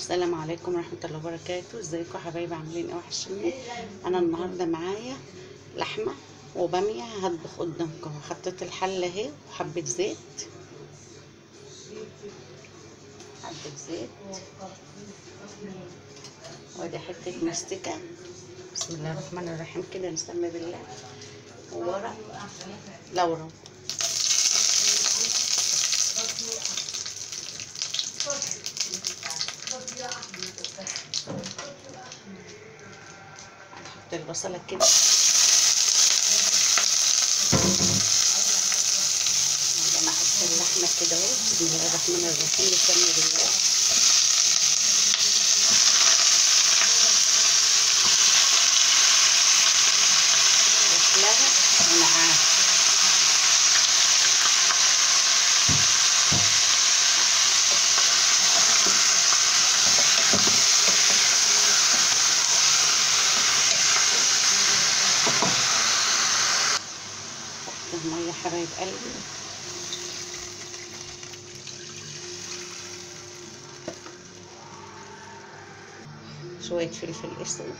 السلام عليكم ورحمة الله وبركاته ازيكم يا حبايبي عاملين ايه وحشني انا النهاردة معايا لحمة وبامية هطبخ قدامكم حطيت الحلة اهي وحبة زيت حبة زيت وادي حتة مستكة بسم الله الرحمن الرحيم كده نسمي بالله وورق لورا هنحط البصلة كده بعد ما احط اللحمة كده اهو بسم الله الرحمن الرحيم نسمي بالله شكلها ونقعها تحت المية حبايب قلبي شوية فلفل اسود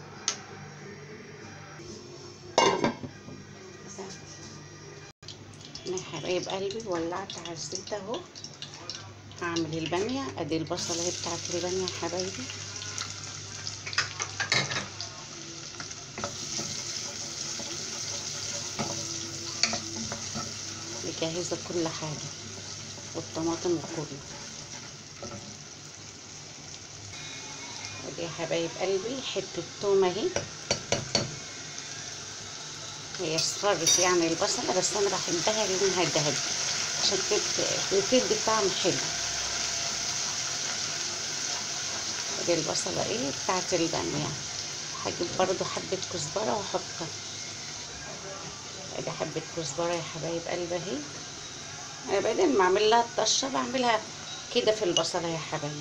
انا يا حبايب قلبي ولعت على الزيت اهو هعمل البامية ادي البصلة اهي بتاعت البامية يا حبايبي مجهزة كل حاجة والطماطم وكله ودي يا حبايب قلبي حتة تومة اهي هي اصفرت يعني البصلة بس انا بحبها لونها ذهبي عشان بتدي طعم حلو ودي البصلة ايه بتاعت البامية هجيب برضو حبة كزبرة واحطها ادي حبة كزبرة يا حبايب قلبي اهي انا بعدين ما اعمل لها الطشة بعملها كده في البصلة يا حبايبي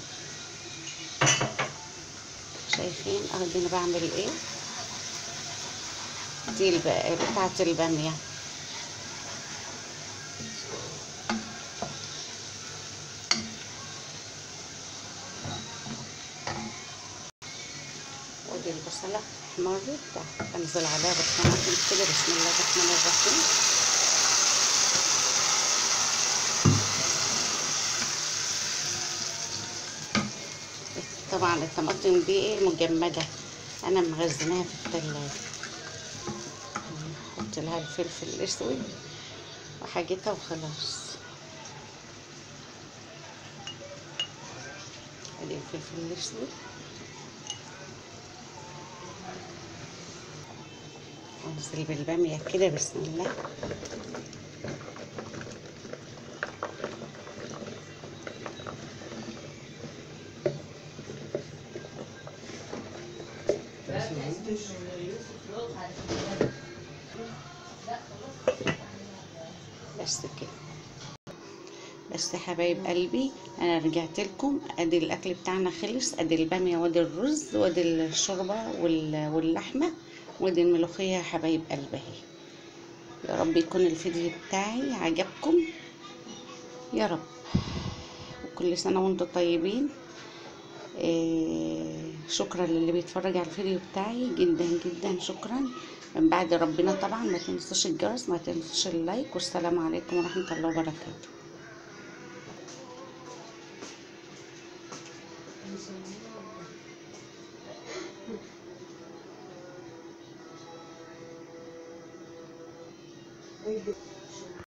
شايفين ادي انا بعمل ايه دي الب... بتاعت البامية ودي البصلة احمرت انزل عليها بالطماطم كده بسم الله الرحمن الرحيم طبعا الطماطم دي ايه مجمدة انا مخزناها في التلاجة احط لها الفلفل الاسود وحاجتها وخلاص ادي الفلفل الاسود انزل بالبامية كده بسم الله بس كده بس يا حبايب قلبي انا رجعت لكم ادي الاكل بتاعنا خلص ادي الباميه وادي الرز وادي الشوربه واللحمه ودي الملوخيه يا حبايب قلبي يا رب يكون الفيديو بتاعي عجبكم يا رب وكل سنه وانتم طيبين إيه شكرا للي بيتفرج على الفيديو بتاعي جدا جدا شكرا من بعد ربنا طبعا ما تنسوش الجرس ما تنسوش اللايك والسلام عليكم ورحمه الله وبركاته Thank you.